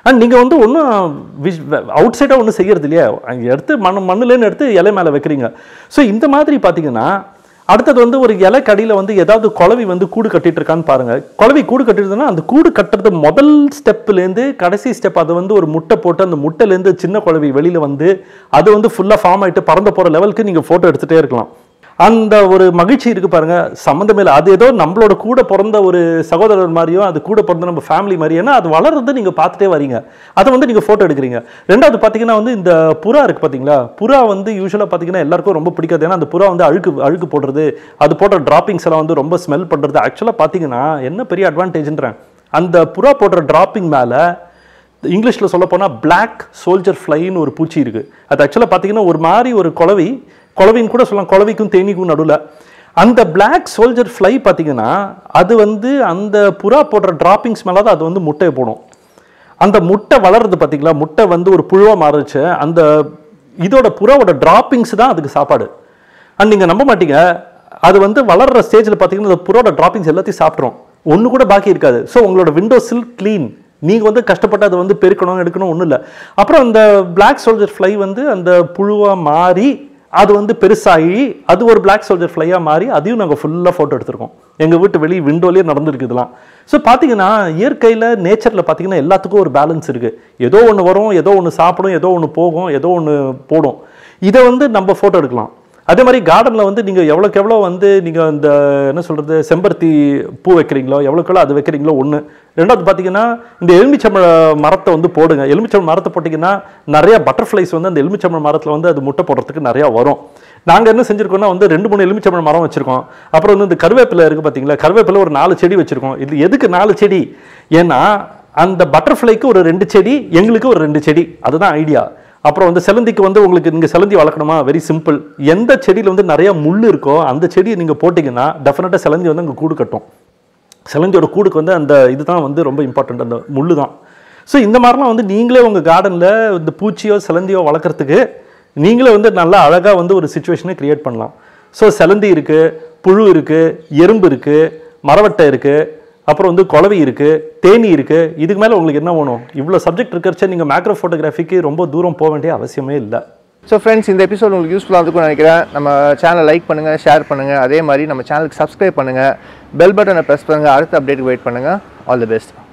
அண்ட் நீங்கள் வந்து ஒன்றும் விஷ் அவுட் சைடாக ஒன்றும் செய்யறது இல்லையா அங்கே எடுத்து மண் மண்ணுலேன்னு எடுத்து இலை மேலே வைக்கிறீங்க ஸோ இந்த மாதிரி பார்த்தீங்கன்னா அடுத்தது வந்து ஒரு இலை கடியில் வந்து ஏதாவது குளவி வந்து கூடு கட்டிட்டு இருக்கான்னு பாருங்க குளவி கூடு கட்டிருதுன்னா அந்த கூடு கட்டுறது முதல் ஸ்டெப்லேருந்து கடைசி ஸ்டெப் அது வந்து ஒரு முட்டை போட்டு அந்த முட்டைலேருந்து சின்ன குளவி வெளியில் வந்து அது வந்து ஃபுல்லாக ஃபார்ம் ஆகிட்டு பறந்து போகிற லெவலுக்கு நீங்கள் ஃபோட்டோ எடுத்துகிட்டே இருக்கலாம் அந்த ஒரு மகிழ்ச்சி இருக்கு பாருங்க சம்மந்தமே இல்லை அது ஏதோ நம்மளோட கூட பிறந்த ஒரு சகோதரர் மாதிரியும் அது கூட பிறந்த நம்ம ஃபேமிலி மாதிரி ஏன்னா அது வளர்றது நீங்க பார்த்துட்டே வரீங்க அதை வந்து நீங்க போட்டோ எடுக்கிறீங்க ரெண்டாவது பார்த்தீங்கன்னா வந்து இந்த புறா இருக்கு பாத்தீங்களா புறா வந்து யூஸ்வலாக பார்த்தீங்கன்னா எல்லாருக்கும் ரொம்ப பிடிக்காது ஏன்னா அந்த புறா வந்து அழுக்கு அழுக்கு போடுறது அது போடுற டிராப்பிங்ஸ் எல்லாம் வந்து ரொம்ப ஸ்மெல் பண்றது ஆக்சுவலாக பார்த்தீங்கன்னா என்ன பெரிய அட்வான்டேஜ்ன்றேன் அந்த புறா போடுற டிராப்பிங் மேலே இங்கிலீஷில் சொல்ல போனால் பிளாக் சோல்ஜர் ஃப்ளைன்னு ஒரு பூச்சி இருக்குது அது ஆக்சுவலாக பார்த்தீங்கன்னா ஒரு மாதிரி ஒரு குளவி குளவின்னு கூட சொல்லலாம் குளவிக்கும் தேனீக்கும் நடுவில் அந்த பிளாக் சோல்ஜர் ஃப்ளை பார்த்தீங்கன்னா அது வந்து அந்த புறா போடுற டிராப்பிங்ஸ் மேலே தான் அது வந்து முட்டையை போடும் அந்த முட்டை வளருது பார்த்தீங்களா முட்டை வந்து ஒரு புழுவாக மாறுச்சு அந்த இதோட புறாவோட டிராப்பிங்ஸ் தான் அதுக்கு சாப்பாடு அண்ட் நீங்கள் நம்ப மாட்டீங்க அது வந்து வளர்ற ஸ்டேஜில் பார்த்தீங்கன்னா அந்த புறோட டிராப்பிங்ஸ் எல்லாத்தையும் சாப்பிட்றோம் ஒன்று கூட பாக்கி இருக்காது ஸோ உங்களோட விண்டோ சில் க்ளீன் நீங்கள் வந்து கஷ்டப்பட்டு அதை வந்து பெருக்கணும் எடுக்கணும் ஒன்றும் இல்லை அப்புறம் அந்த பிளாக் சோல்ஜர் ஃப்ளை வந்து அந்த புழுவாக மாறி அது வந்து பெருசாகி அது ஒரு பிளாக் சோல்ஜர் ஃப்ளையாக மாறி அதையும் நாங்கள் ஃபுல்லாக ஃபோட்டோ எடுத்திருக்கோம் எங்கள் வீட்டு வெளியே விண்டோலேயே நடந்திருக்கு இதெல்லாம் ஸோ பார்த்தீங்கன்னா இயற்கையில் நேச்சரில் பார்த்தீங்கன்னா எல்லாத்துக்கும் ஒரு பேலன்ஸ் இருக்குது ஏதோ ஒன்று வரும் ஏதோ ஒன்று சாப்பிடும் ஏதோ ஒன்று போகும் ஏதோ ஒன்று போடும் இதை வந்து நம்ம ஃபோட்டோ எடுக்கலாம் அதே மாதிரி கார்டனில் வந்து நீங்கள் எவ்வளோக்கு எவ்வளோ வந்து நீங்கள் இந்த என்ன சொல்கிறது செம்பருத்தி பூ வைக்கிறீங்களோ எவ்வளோக்கு எவ்வளோ அது வைக்கிறீங்களோ ஒன்று ரெண்டாவது பார்த்தீங்கன்னா இந்த எலுமிச்சம்பழ மரத்தை வந்து போடுங்க எலுமிச்சம்பழ மரத்தை போட்டிங்கன்னா நிறைய பட்டர்ஃப்ளைஸ் வந்து அந்த எலுமிச்சம்பழ மரத்தில் வந்து அது முட்டை போடுறதுக்கு நிறையா வரும் நாங்கள் என்ன செஞ்சுருக்கோம்னா வந்து ரெண்டு மூணு எலுமிச்சம்பழ மரம் வச்சுருக்கோம் அப்புறம் வந்து இந்த கருவேப்பிலை இருக்குது பார்த்தீங்களா கருவேப்பிலை ஒரு நாலு செடி வச்சுருக்கோம் இது எதுக்கு நாலு செடி ஏன்னா அந்த பட்டர்ஃப்ளைக்கு ஒரு ரெண்டு செடி எங்களுக்கு ஒரு ரெண்டு செடி அதுதான் ஐடியா அப்புறம் வந்து செலந்திக்கு வந்து உங்களுக்கு நீங்கள் செலந்தி வளர்க்கணுமா வெரி சிம்பிள் எந்த செடியில் வந்து நிறைய முள் இருக்கோ அந்த செடியை நீங்கள் போட்டிங்கன்னா டெஃபினட்டாக செலந்தி வந்து அங்கே கூடு கட்டும் செலந்தியோட கூடுக்கு வந்து அந்த இதுதான் வந்து ரொம்ப இம்பார்ட்டண்ட் அந்த முள்ளு தான் ஸோ இந்த மாதிரிலாம் வந்து நீங்களே உங்கள் கார்டனில் இந்த பூச்சியோ செலந்தியோ வளர்க்குறதுக்கு நீங்களே வந்து நல்லா அழகாக வந்து ஒரு சுச்சுவேஷனை கிரியேட் பண்ணலாம் ஸோ செலந்தி இருக்குது புழு இருக்குது எறும்பு இருக்குது மரவட்டை இருக்குது அப்புறம் வந்து குளவி இருக்குது தேனி இருக்குது இதுக்கு மேலே உங்களுக்கு என்ன வேணும் இவ்வளோ சப்ஜெக்ட் இருக்கிறச்ச நீங்கள் மேக்ரோ ஃபோட்டோகிராஃபிக்கு ரொம்ப தூரம் போக வேண்டிய அவசியமே இல்லை ஸோ ஃப்ரெண்ட்ஸ் இந்த எபிசோட் உங்களுக்கு யூஸ்ஃபுல்லாக இருக்கும்னு நினைக்கிறேன் நம்ம சேனலை லைக் பண்ணுங்கள் ஷேர் பண்ணுங்கள் அதே மாதிரி நம்ம சேனலுக்கு சப்ஸ்கிரைப் பண்ணுங்கள் பெல் பட்டனை ப்ரெஸ் பண்ணுங்கள் அடுத்த அப்டேட்டுக்கு வெயிட் பண்ணுங்கள் ஆல் தி பெஸ்ட்